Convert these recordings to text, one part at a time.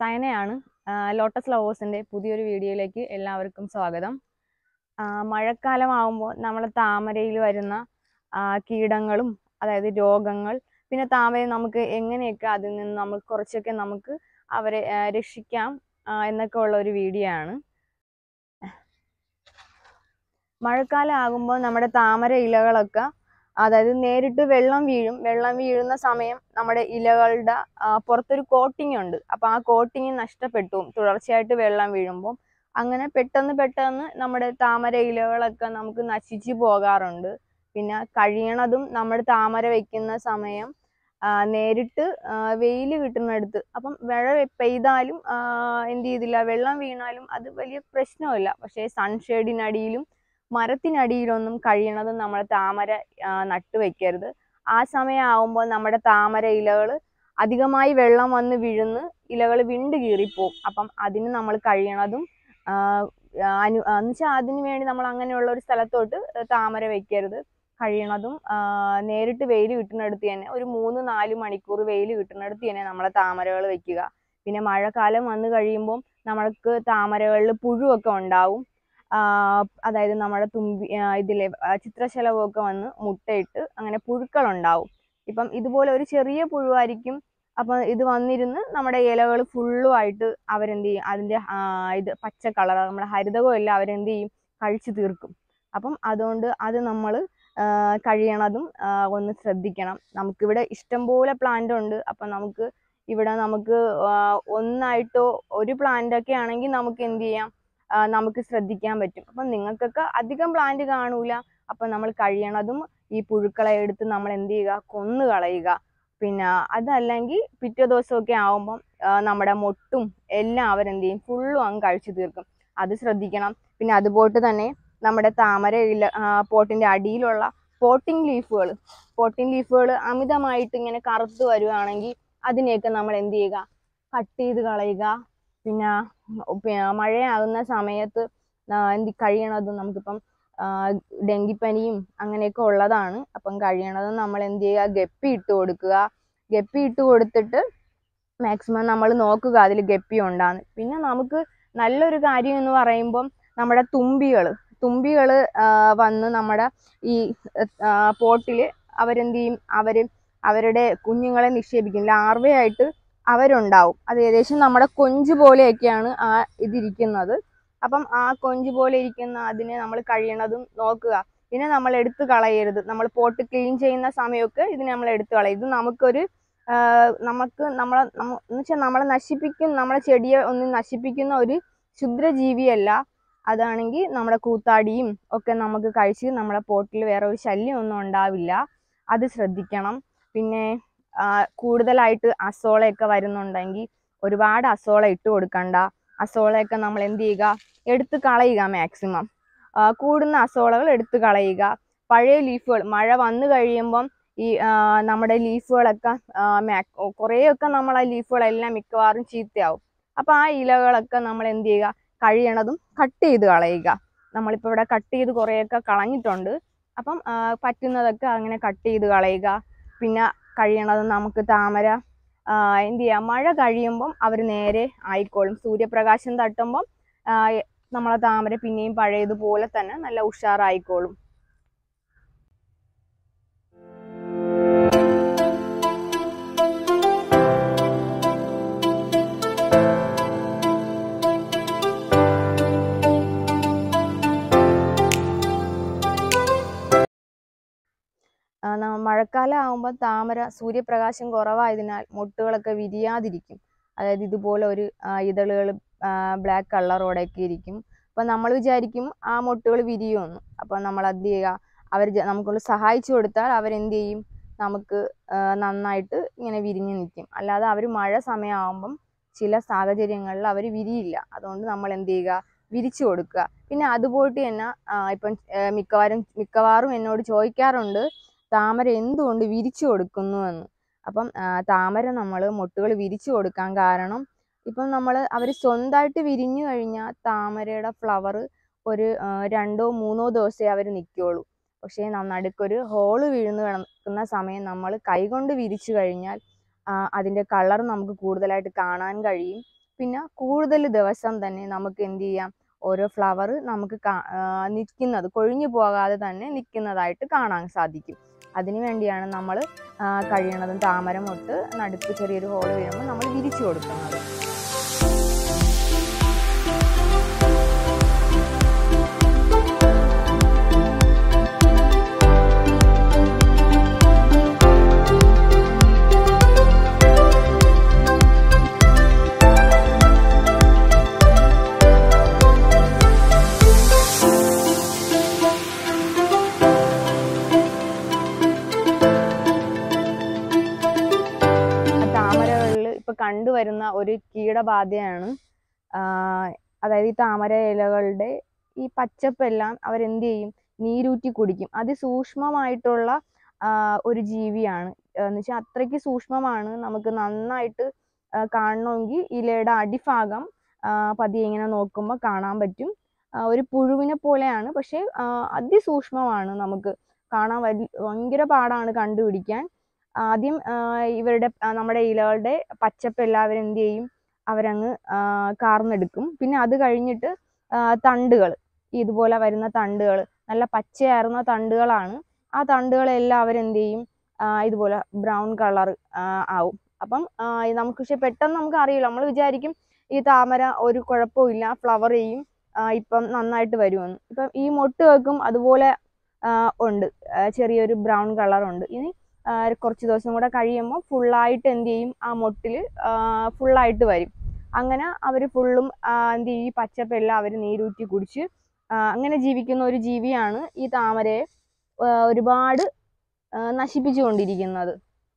സയനയാണ് lotus ലവേഴ്സിൻ്റെ പുതിയൊരു വീഡിയോയിലേക്ക് എല്ലാവർക്കും സ്വാഗതം ആ, മഴക്കാലമാകുമ്പോൾ നമ്മളെ താമരയിൽ വരുന്ന ആ, കീടങ്ങളും അതായത് രോഗങ്ങൾ പിന്നെ താമരയെ നമുക്ക് എങ്ങനെയൊക്കെ അതിൽ നിന്ന് നമുക്ക് കുറച്ചൊക്കെ നമുക്ക് അവരെ ആ, രക്ഷിക്കാം ആ, എന്നൊക്കെ ഉള്ള ഒരു വീഡിയോ ആണ് മഴക്കാലം ആകുമ്പോൾ നമ്മുടെ താമര ഇലകളൊക്കെ അതായത് നേരിട്ട് വെള്ളം വീഴും വെള്ളം വീഴുന്ന സമയം നമ്മുടെ ഇലകളുടെ ആ, പുറത്തൊരു കോട്ടിംഗ് ഉണ്ട് അപ്പൊ ആ കോട്ടിങ് നഷ്ടപ്പെട്ടു പോകും. തുടർച്ചയായിട്ട് വെള്ളം വീഴുമ്പോൾ അങ്ങനെ പെട്ടെന്ന് പെട്ടെന്ന് നമ്മുടെ താമര ഇലകളൊക്കെ നമുക്ക് നശിച്ചു പോകാറുണ്ട് പിന്നെ കഴിയണതും നമ്മുടെ താമര വെക്കുന്ന സമയം ആ, നേരിട്ട് വെയിൽ കിട്ടുന്നിടത്ത് അപ്പം മഴ പെയ്താലും ആ, എന്ത് ചെയ്തില്ല വെള്ളം വീണാലും അത് വലിയ പ്രശ്നമില്ല പക്ഷേ സൺഷെയ്ഡിനടിയിലും മരത്തിനടിയിലൊന്നും കഴിയണതും നമ്മൾ താമര ആ, നട്ടു വെക്കരുത് ആ സമയമാകുമ്പോൾ നമ്മുടെ താമര ഇലകൾ അധികമായി വെള്ളം വന്ന് വീഴുന്ന് ഇലകൾ വിണ്ട് കീറിപ്പോവും അപ്പം അതിന് നമ്മൾ കഴിയണതും ആ, അനു എന്നുവെച്ചാൽ അതിന് വേണ്ടി നമ്മൾ അങ്ങനെയുള്ള ഒരു സ്ഥലത്തോട്ട് താമര വെക്കരുത് കഴിയണതും ആ, നേരിട്ട് വെയിൽ കിട്ടുന്നിടത്ത് തന്നെ ഒരു മൂന്ന് നാല് മണിക്കൂർ വെയിൽ കിട്ടുന്നിടത്ത് തന്നെ നമ്മളെ താമരകൾ വെക്കുക പിന്നെ മഴക്കാലം വന്നു കഴിയുമ്പോൾ നമ്മൾക്ക് താമരകളിൽ പുഴുവൊക്കെ ഉണ്ടാവും ആ, അതായത് നമ്മുടെ തുമ്പി ആ, ഇതിലെ ആ, ചിത്രശലഭമൊക്കെ വന്ന് മുട്ടയിട്ട് അങ്ങനെ പുഴുക്കളുണ്ടാവും ഇപ്പം ഇതുപോലെ ഒരു ചെറിയ പുഴുവായിരിക്കും അപ്പം ഇത് വന്നിരുന്ന് നമ്മുടെ ഇലകൾ ഫുള്ളും ആയിട്ട് അവരെന്ത് ചെയ്യും അതിൻ്റെ ആ, ഇത് പച്ച കളർ നമ്മുടെ ഹരിതകം എല്ലാം അവരെന്ത് ചെയ്യും കഴിച്ചു തീർക്കും അപ്പം അതുകൊണ്ട് അത് നമ്മൾ കഴിയണതും ആ, ഒന്ന് ശ്രദ്ധിക്കണം നമുക്കിവിടെ ഇഷ്ടംപോലെ പ്ലാന്റ് ഉണ്ട് അപ്പം നമുക്ക് ഇവിടെ നമുക്ക് ആ, ഒന്നായിട്ടോ ഒരു പ്ലാന്റ് ഒക്കെ ആണെങ്കിൽ നമുക്ക് എന്ത് ചെയ്യാം ആ, നമുക്ക് ശ്രദ്ധിക്കാൻ പറ്റും അപ്പം നിങ്ങൾക്കൊക്കെ അധികം പ്ലാന്റ് കാണൂല അപ്പം നമ്മൾ കഴിയണതും ഈ പുഴുക്കളെ എടുത്ത് നമ്മൾ എന്ത് ചെയ്യുക കൊന്നു കളയുക പിന്നെ അതല്ലെങ്കിൽ പിറ്റേ ദിവസമൊക്കെ ആവുമ്പം ആ, നമ്മുടെ മൊട്ടും എല്ലാം അവരെന്ത് ചെയ്യും ഫുള്ളും അങ്ങ് കഴിച്ചു തീർക്കും അത് ശ്രദ്ധിക്കണം പിന്നെ അതുപോലെ തന്നെ നമ്മുടെ താമര ഇല പോട്ടിന്റെ അടിയിലുള്ള പോട്ടിംഗ് ലീഫുകൾ പോട്ടിംഗ് ലീഫുകൾ അമിതമായിട്ട് ഇങ്ങനെ കറുത്ത് വരുവാണെങ്കിൽ അതിനെയൊക്കെ നമ്മൾ എന്ത് ചെയ്യുക കട്ട് ചെയ്ത് കളയുക പിന്നെ പി- മഴയാകുന്ന സമയത്ത് ആ, എന്ത് കഴിയണതും നമുക്കിപ്പം ആ, ഡെങ്കിപ്പനിയും അങ്ങനെയൊക്കെ ഉള്ളതാണ് അപ്പം കഴിയണതും നമ്മൾ എന്ത് ചെയ്യുക ഗപ്പി ഇട്ട് കൊടുക്കുക ഗപ്പി ഇട്ട് കൊടുത്തിട്ട് മാക്സിമം നമ്മൾ നോക്കുക അതിൽ ഗപ്പി ഉണ്ടാന്ന് പിന്നെ നമുക്ക് നല്ലൊരു കാര്യം എന്ന് പറയുമ്പം നമ്മുടെ തുമ്പികൾ തുമ്പികൾ വന്ന് നമ്മുടെ ഈ പോട്ടിൽ അവരെന്ത് ചെയ്യും അവർ അവരുടെ കുഞ്ഞുങ്ങളെ നിക്ഷേപിക്കും ലാർവയായിട്ട് അവരുണ്ടാവും അത് ഏകദേശം നമ്മുടെ കൊഞ്ച് പോലെയൊക്കെയാണ് ആ ഇതിരിക്കുന്നത് അപ്പം ആ കൊഞ്ച് പോലെ ഇരിക്കുന്ന അതിനെ നമ്മൾ കഴിയണതും നോക്കുക ഇതിനെ നമ്മൾ എടുത്തു കളയരുത് നമ്മൾ പോട്ട് ക്ലീൻ ചെയ്യുന്ന സമയമൊക്കെ ഇതിനെ നമ്മൾ എടുത്തു കളയും ഇത് നമുക്കൊരു ആ, നമുക്ക് നമ്മളെ എന്ന് വെച്ചാൽ നമ്മളെ നശിപ്പിക്കും നമ്മളെ ചെടിയെ ഒന്ന് നശിപ്പിക്കുന്ന ഒരു ക്ഷുദ്രജീവിയല്ല അതാണെങ്കിൽ നമ്മുടെ കൂത്താടിയും ഒക്കെ നമുക്ക് കഴിച്ച് നമ്മളെ പോട്ടിൽ വേറെ ഒരു ശല്യം ഒന്നും ഉണ്ടാവില്ല അത് ശ്രദ്ധിക്കണം പിന്നെ ആ, കൂടുതലായിട്ട് അസോളയൊക്കെ വരുന്നുണ്ടെങ്കിൽ ഒരുപാട് അസോള ഇട്ട് കൊടുക്കണ്ട അസോളയൊക്കെ നമ്മൾ എന്ത് ചെയ്യുക എടുത്ത് കളയുക മാക്സിമം കൂടുന്ന അസോളകൾ എടുത്ത് കളയുക പഴയ ലീഫുകൾ മഴ വന്നു കഴിയുമ്പം ഈ ആ, നമ്മുടെ ലീഫുകളൊക്കെ മാക് കുറേയൊക്കെ നമ്മൾ ആ ലീഫുകളെല്ലാം മിക്കവാറും ചീത്തയാവും അപ്പം ആ ഇലകളൊക്കെ നമ്മൾ എന്ത് ചെയ്യുക കഴിയണതും കട്ട് ചെയ്ത് കളയുക നമ്മളിപ്പോൾ ഇവിടെ കട്ട് ചെയ്ത് കുറേയൊക്കെ കളഞ്ഞിട്ടുണ്ട് അപ്പം ആ, പറ്റുന്നതൊക്കെ അങ്ങനെ കട്ട് ചെയ്ത് കളയുക പിന്നെ കഴിയണതും നമുക്ക് താമര ആ, എന്ത് ചെയ്യുക മഴ കഴിയുമ്പം അവർ നേരെ ആയിക്കോളും സൂര്യപ്രകാശം തട്ടുമ്പം ആ, നമ്മളെ താമര പിന്നെയും പഴയതുപോലെ തന്നെ നല്ല ഉഷാറായിക്കോളും ആ, ന- മഴക്കാലം ആകുമ്പോൾ താമര സൂര്യപ്രകാശം കുറവായതിനാൽ മൊട്ടുകളൊക്കെ വിരിയാതിരിക്കും അതായത് ഇതുപോലെ ഒരു ഇതളുകൾ ബ്ലാക്ക് കളറോടെയൊക്കെ ഇരിക്കും അപ്പം നമ്മൾ വിചാരിക്കും ആ മൊട്ടുകൾ വിരിയുമെന്ന് അപ്പം നമ്മൾ എന്ത് ചെയ്യുക അവർ നമുക്കൊന്ന് സഹായിച്ചു കൊടുത്താൽ അവരെന്ത് ചെയ്യും നമുക്ക് ആ, നന്നായിട്ട് ഇങ്ങനെ വിരിഞ്ഞ് നിൽക്കും അല്ലാതെ അവർ മഴ സമയമാകുമ്പം ചില സാഹചര്യങ്ങളിൽ അവർ വിരിയില്ല അതുകൊണ്ട് നമ്മൾ എന്ത് ചെയ്യുക വിരിച്ചു കൊടുക്കുക പിന്നെ അതുപോയിട്ട് തന്നെ ആ, ഇപ്പം ആ, മിക്കവാറും മിക്കവാറും എന്നോട് ചോദിക്കാറുണ്ട് താമര എന്തുകൊണ്ട് വിരിച്ചു കൊടുക്കുന്നു എന്ന് അപ്പം ആ, താമര നമ്മൾ മൊട്ടുകൾ വിരിച്ചു കൊടുക്കാൻ കാരണം ഇപ്പം നമ്മൾ അവർ സ്വന്തമായിട്ട് വിരിഞ്ഞു കഴിഞ്ഞാൽ താമരയുടെ ഫ്ലവർ ഒരു ആ, രണ്ടോ മൂന്നോ ദിവസമേ അവർ നിൽക്കുകയുള്ളൂ പക്ഷേ ന- നടുക്കൊരു ഹോള് വീഴുന്നു കിടക്കുന്ന സമയം നമ്മൾ കൈകൊണ്ട് വിരിച്ചു കഴിഞ്ഞാൽ ആ, അതിൻ്റെ കളർ നമുക്ക് കൂടുതലായിട്ട് കാണാൻ കഴിയും പിന്നെ കൂടുതൽ ദിവസം തന്നെ നമുക്ക് എന്ത് ചെയ്യാം ഓരോ ഫ്ലവർ നമുക്ക് നിൽക്കുന്നത് കൊഴിഞ്ഞു പോകാതെ തന്നെ നിൽക്കുന്നതായിട്ട് കാണാൻ സാധിക്കും അതിനു വേണ്ടിയാണ് നമ്മൾ കഴിയണതും താമര മൊട്ട് നടുക്ക് ചെറിയൊരു ഹോൾ വീഴുമ്പോൾ നമ്മൾ വിരിച്ചു കൊടുക്കുന്നത് താമരകളിൽ ഇപ്പൊ കണ്ടുവരുന്ന ഒരു കീടബാധയാണ് ആഹ് അതായത് ഈ താമര ഇലകളുടെ ഈ പച്ചപ്പെല്ലാം അവരെന്ത് ചെയ്യും നീരൂറ്റി കുടിക്കും അതിസൂക്ഷ്മമായിട്ടുള്ള ആഹ് ഒരു ജീവിയാണ് എന്ന് വെച്ചാൽ അത്രയ്ക്ക് സൂക്ഷ്മമാണ് നമുക്ക് നന്നായിട്ട് ആഹ് കാണണമെങ്കിൽ ഇലയുടെ അടിഭാഗം ആഹ് പതിയെ ഇങ്ങനെ നോക്കുമ്പോൾ കാണാൻ പറ്റും ആഹ് ഒരു പുഴുവിനെ പോലെയാണ് പക്ഷെ ആഹ് അതിസൂക്ഷ്മമാണ് നമുക്ക് കാണാൻ വലി ഭയങ്കര പാടാണ് കണ്ടുപിടിക്കാൻ ആദ്യം ആഹ് ഇവരുടെ ആഹ് നമ്മുടെ ഇലകളുടെ പച്ചപ്പ് എല്ലാവരും എന്ത് ചെയ്യും അവരങ്ങ് ആഹ് കാർന്നെടുക്കും പിന്നെ അത് കഴിഞ്ഞിട്ട് തണ്ടുകൾ ഇതുപോലെ വരുന്ന തണ്ടുകൾ നല്ല പച്ചയാർന്ന തണ്ടുകളാണ് ആ തണ്ടുകളെല്ലാം അവരെന്ത് ചെയ്യും ആഹ് ഇതുപോലെ ബ്രൗൺ കളർ ആവും അപ്പം ആഹ് നമുക്ക് പക്ഷെ പെട്ടെന്ന് നമുക്ക് അറിയില്ല നമ്മൾ വിചാരിക്കും ഈ താമര ഒരു കുഴപ്പമില്ല ഫ്ലവർ ചെയ്യും ആഹ് ഇപ്പം നന്നായിട്ട് വരുമെന്ന് ഇപ്പം ഈ മൊട്ട് വെക്കും അതുപോലെ ആഹ് ഉണ്ട് ആഹ് ചെറിയൊരു ബ്രൗൺ കളർ ഉണ്ട് ഇനി ആഹ് കുറച്ച് ദിവസം കൂടെ കഴിയുമ്പോൾ ഫുള്ളായിട്ട് എന്ത് ചെയ്യും ആ മൊട്ടിൽ ഫുള്ളായിട്ട് വരും അങ്ങനെ അവർ ഫുള്ളും എന്ത് ചെയ്യും ഈ പച്ചപ്പെല്ലാം അവർ നീരൂറ്റി കുടിച്ച് ആഹ് അങ്ങനെ ജീവിക്കുന്ന ഒരു ജീവിയാണ് ഈ താമരയെ ആഹ് ഒരുപാട് ആഹ് നശിപ്പിച്ചുകൊണ്ടിരിക്കുന്നത്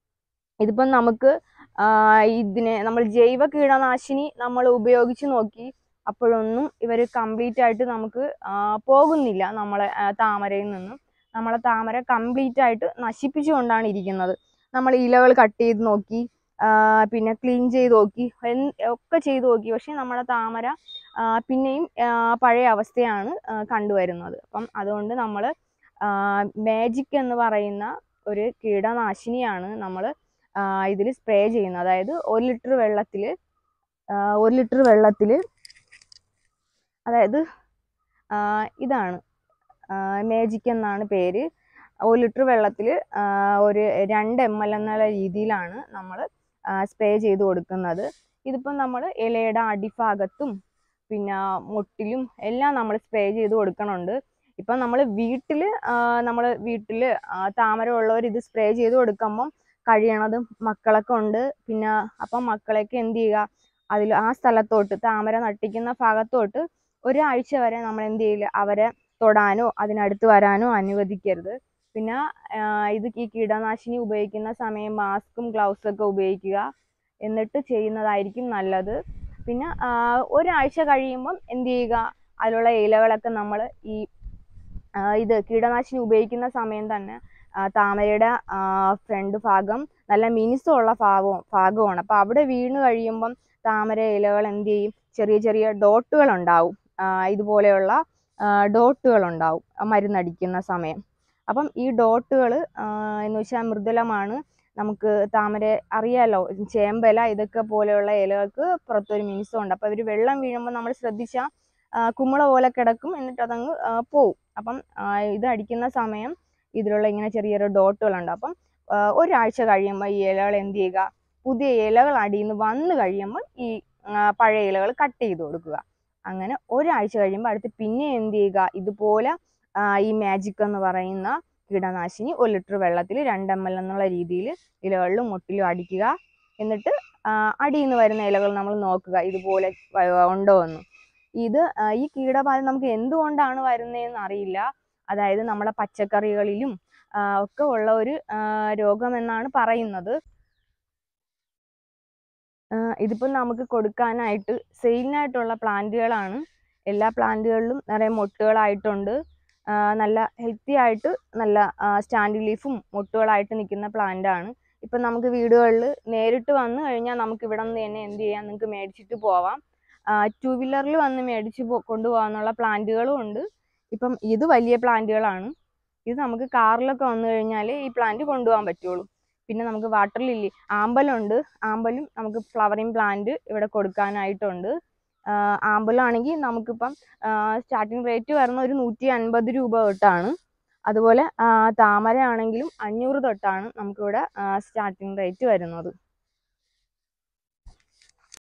ഇതിപ്പം നമുക്ക് ആഹ് ഇതിനെ നമ്മൾ ജൈവ കീടനാശിനി നമ്മൾ ഉപയോഗിച്ച് നോക്കി അപ്പോഴൊന്നും ഇവർ കംപ്ലീറ്റ് ആയിട്ട് നമുക്ക് ആഹ് പോകുന്നില്ല നമ്മളെ ആഹ് താമരയിൽ നിന്നും നമ്മളെ താമര കംപ്ലീറ്റ് ആയിട്ട് നശിപ്പിച്ചുകൊണ്ടാണ് ഇരിക്കുന്നത് നമ്മൾ ഇലകൾ കട്ട് ചെയ്ത് നോക്കി ആഹ് പിന്നെ ക്ലീൻ ചെയ്ത് നോക്കി എന്ത് ഒക്കെ ചെയ്ത് നോക്കി പക്ഷെ നമ്മുടെ താമര ആഹ് പിന്നെയും ആഹ് പഴയ അവസ്ഥയാണ് ആഹ് കണ്ടുവരുന്നത് അപ്പം അതുകൊണ്ട് നമ്മൾ മാജിക് എന്ന് പറയുന്ന ഒരു കീടനാശിനിയാണ് നമ്മൾ ഇതിൽ സ്പ്രേ ചെയ്യുന്നത് അതായത് ഒരു ലിറ്റർ വെള്ളത്തിൽ ഒരു ലിറ്റർ വെള്ളത്തിൽ അതായത് ആഹ് ഇതാണ് മാജിക് എന്നാണ് പേര് ഒരു ലിറ്റർ വെള്ളത്തിൽ ഒരു രണ്ട് എം എൽ എന്നുള്ള രീതിയിലാണ് നമ്മൾ സ്പ്രേ ചെയ്ത് കൊടുക്കുന്നത് ഇതിപ്പം നമ്മൾ ഇലയുടെ അടിഭാഗത്തും പിന്നെ മുട്ടിലും എല്ലാം നമ്മൾ സ്പ്രേ ചെയ്ത് കൊടുക്കണുണ്ട് ഇപ്പം നമ്മൾ വീട്ടിൽ നമ്മൾ വീട്ടിൽ താമര ഉള്ളവർ ഇത് സ്പ്രേ ചെയ്ത് കൊടുക്കുമ്പം കഴിയണതും മക്കളൊക്കെ ഉണ്ട് പിന്നെ അപ്പം മക്കളെയൊക്കെ എന്ത് ചെയ്യുക അതിൽ ആ സ്ഥലത്തോട്ട് താമര നട്ടിക്കുന്ന ഭാഗത്തോട്ട് ഒരാഴ്ച വരെ നമ്മൾ എന്ത് ചെയ്യില്ല അവരെ തൊടാനോ അതിനടുത്ത് വരാനോ അനുവദിക്കരുത് പിന്നെ ഇത് ഈ കീടനാശിനി ഉപയോഗിക്കുന്ന സമയം മാസ്കും ഗ്ലൗസും ഒക്കെ ഉപയോഗിക്കുക എന്നിട്ട് ചെയ്യുന്നതായിരിക്കും നല്ലത് പിന്നെ ഒരാഴ്ച കഴിയുമ്പം എന്ത് ചെയ്യുക അതിലുള്ള ഇലകളൊക്കെ നമ്മൾ ഈ ഇത് കീടനാശിനി ഉപയോഗിക്കുന്ന സമയം തന്നെ താമരയുടെ ഫ്രണ്ട് ഭാഗം നല്ല മിനുസമുള്ള ഭാഗവും ഭാഗമാണ് അപ്പോൾ അവിടെ വീണ് കഴിയുമ്പം താമര ഇലകൾ എന്ത് ചെയ്യും ചെറിയ ചെറിയ ഡോട്ടുകൾ ഉണ്ടാവും ഇതുപോലെയുള്ള ഡോട്ടുകൾ ഉണ്ടാവും മരുന്നടിക്കുന്ന സമയം അപ്പം ഈ ഡോട്ടുകൾ എന്ന് വെച്ചാൽ മൃദുലമാണ് നമുക്ക് താമര അറിയാലോ ചേമ്പല ഇതൊക്കെ പോലെയുള്ള ഇലകൾക്ക് പുറത്തൊരു മിനുസമുണ്ട് അപ്പോൾ അവർ വെള്ളം വീഴുമ്പോൾ നമ്മൾ ശ്രദ്ധിച്ചാൽ കുമ്മള പോലെ കിടക്കും എന്നിട്ട് അതങ്ങ് പോവും അപ്പം ഇത് അടിക്കുന്ന സമയം ഇതിലുള്ള ഇങ്ങനെ ചെറിയ ചെറിയ ഡോട്ടുകളുണ്ട് അപ്പം ഒരാഴ്ച കഴിയുമ്പോൾ ഈ ഇലകൾ എന്ത് ചെയ്യുക പുതിയ ഇലകൾ അടിയിൽ നിന്ന് വന്നു കഴിയുമ്പോൾ ഈ പഴയ ഇലകൾ കട്ട് ചെയ്ത് കൊടുക്കുക അങ്ങനെ ഒരാഴ്ച കഴിയുമ്പോൾ അടുത്ത് പിന്നെ എന്ത് ചെയ്യുക ഇതുപോലെ ഈ മാജിക് എന്ന് പറയുന്ന കീടനാശിനി ഒരു ലിറ്റർ വെള്ളത്തിൽ രണ്ട് എം എൽ എന്നുള്ള രീതിയിൽ ഇലകളിലും മുട്ടിലും അടിക്കുക എന്നിട്ട് അടിയിൽ നിന്ന് വരുന്ന ഇലകൾ നമ്മൾ നോക്കുക ഇതുപോലെ ഉണ്ടോ എന്ന് ഇത് ഈ കീടബാധ നമുക്ക് എന്തുകൊണ്ടാണ് വരുന്നതെന്ന് അറിയില്ല അതായത് നമ്മുടെ പച്ചക്കറികളിലും ഒക്കെ ഉള്ള ഒരു രോഗമെന്നാണ് പറയുന്നത് ഇതിപ്പം നമുക്ക് കൊടുക്കാനായിട്ട് സെയിലിനായിട്ടുള്ള പ്ലാന്റുകളാണ് എല്ലാ പ്ലാന്റുകളിലും നിറയെ മൊട്ടുകളായിട്ടുണ്ട് നല്ല ഹെൽത്തി ആയിട്ട് നല്ല സ്റ്റാൻഡ് ലീഫും മൊട്ടുകളായിട്ട് നിൽക്കുന്ന പ്ലാന്റ് ആണ് ഇപ്പം നമുക്ക് വീടുകളിൽ നേരിട്ട് വന്നു കഴിഞ്ഞാൽ നമുക്ക് ഇവിടെ നിന്ന് തന്നെ എന്ത് ചെയ്യാം നിങ്ങൾക്ക് മേടിച്ചിട്ട് പോവാം ടു വീലറിൽ വന്ന് മേടിച്ച് കൊണ്ടുപോകാനുള്ള പ്ലാന്റുകളും ഉണ്ട് ഇപ്പം ഇത് വലിയ പ്ലാന്റുകളാണ് ഇത് നമുക്ക് കാറിലൊക്കെ വന്നു കഴിഞ്ഞാൽ ഈ പ്ലാന്റ് കൊണ്ടുപോകാൻ പറ്റുള്ളൂ പിന്നെ നമുക്ക് വാട്ടർ ലില്ലി ആമ്പലുണ്ട് ആമ്പലും നമുക്ക് ഫ്ലവറിങ് പ്ലാന്റ് ഇവിടെ കൊടുക്കാനായിട്ടുണ്ട് ആഹ് ആമ്പലാണെങ്കിൽ നമുക്കിപ്പം സ്റ്റാർട്ടിങ് റേറ്റ് വരുന്ന ഒരു നൂറ്റി അൻപത് രൂപ തൊട്ടാണ് അതുപോലെ ആഹ് താമര ആണെങ്കിലും അഞ്ഞൂറ് തൊട്ടാണ് നമുക്കിവിടെ സ്റ്റാർട്ടിങ് റേറ്റ് വരുന്നത്